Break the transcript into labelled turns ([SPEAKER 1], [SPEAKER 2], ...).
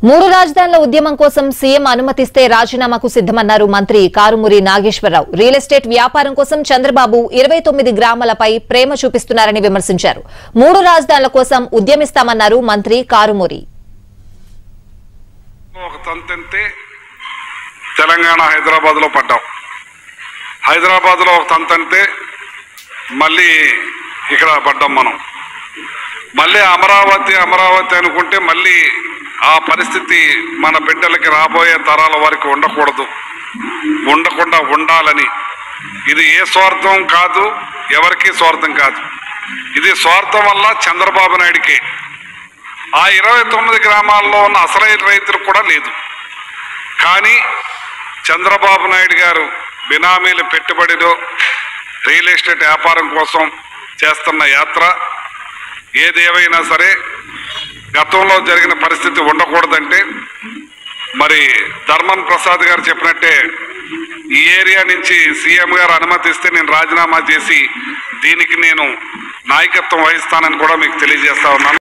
[SPEAKER 1] మూడు రాజధానుల ఉద్యమం కోసం సీఎం అనుమతిస్తే రాజీనామాకు సిద్దమన్నారు మంత్రి కారుమూరి నాగేశ్వరరావు రియల్ ఎస్టేట్ వ్యాపారం కోసం చంద్రబాబు ఇరవై తొమ్మిది గ్రామాలపై ప్రేమ చూపిస్తున్నారని విమర్శించారు మూడు రాజధానుల కోసం ఉద్యమిస్తామన్నారు మంత్రి కారుమూరి
[SPEAKER 2] ఒక తంతంతే తెలంగాణ హైదరాబాద్ లో పడ్డాం హైదరాబాద్ లో ఒక తంతంతే మళ్ళీ ఇక్కడ పడ్డాం మనం మళ్ళీ అమరావతి అమరావతి అనుకుంటే మళ్ళీ ఆ పరిస్థితి మన బిడ్డలకి రాబోయే తరాల వారికి ఉండకూడదు ఉండకుండా ఉండాలని ఇది ఏ స్వార్థం కాదు ఎవరికి స్వార్థం కాదు ఇది స్వార్థం వల్ల చంద్రబాబు నాయుడికే ఆ ఇరవై తొమ్మిది గ్రామాల్లో ఉన్న అసలైన రైతులకు కూడా లేదు కానీ చంద్రబాబు నాయుడు గారు బినామీలు పెట్టుబడిలో రియల్ ఎస్టేట్ వ్యాపారం కోసం చేస్తున్న యాత్ర ఏదేవైనా సరే గతంలో జరిగిన పరిస్థితి ఉండకూడదంటే మరి ధర్మన్ ప్రసాద్ గారు చెప్పినట్టే ఈ ఏరియా నుంచి సీఎం గారు అనుమతిస్తే నేను రాజీనామా చేసి దీనికి నేను నాయకత్వం వహిస్తానని కూడా మీకు తెలియజేస్తా ఉన్నాను